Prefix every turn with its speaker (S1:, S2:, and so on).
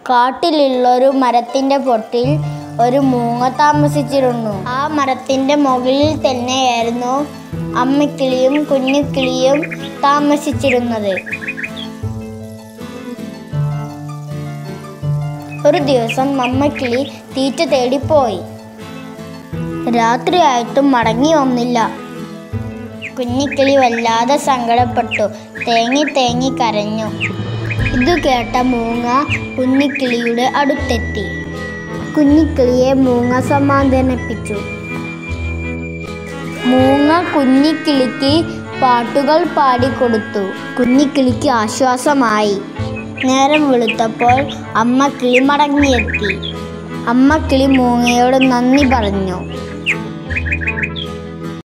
S1: കാട്ടിലുള്ളൊരു മരത്തിന്റെ പൊട്ടിൽ ഒരു മൂങ്ങ താമസിച്ചിരുന്നു ആ മരത്തിന്റെ മുകളിൽ തന്നെയായിരുന്നു അമ്മക്കിളിയും കുഞ്ഞിക്കിളിയും താമസിച്ചിരുന്നത് ഒരു ദിവസം അമ്മക്കിളി തീറ്റ തേടി പോയി രാത്രിയായിട്ടും മടങ്ങി വന്നില്ല കുഞ്ഞിക്കിളി വല്ലാതെ സങ്കടപ്പെട്ടു തേങ്ങി തേങ്ങി കരഞ്ഞു ഇത് കേട്ട മൂങ്ങ കുഞ്ഞിക്കിളിയുടെ അടുത്തെത്തി കുഞ്ഞിക്കിളിയെ മൂങ്ങ സമാധാനിപ്പിച്ചു മൂങ്ങ കുഞ്ഞിക്കിളിക്ക് പാട്ടുകൾ പാടിക്കൊടുത്തു കുഞ്ഞിക്കിളിക്ക് ആശ്വാസമായി നേരം വെളുത്തപ്പോൾ അമ്മ കിളി മടങ്ങിയെത്തി അമ്മ കിളി മൂങ്ങയോട് നന്ദി പറഞ്ഞു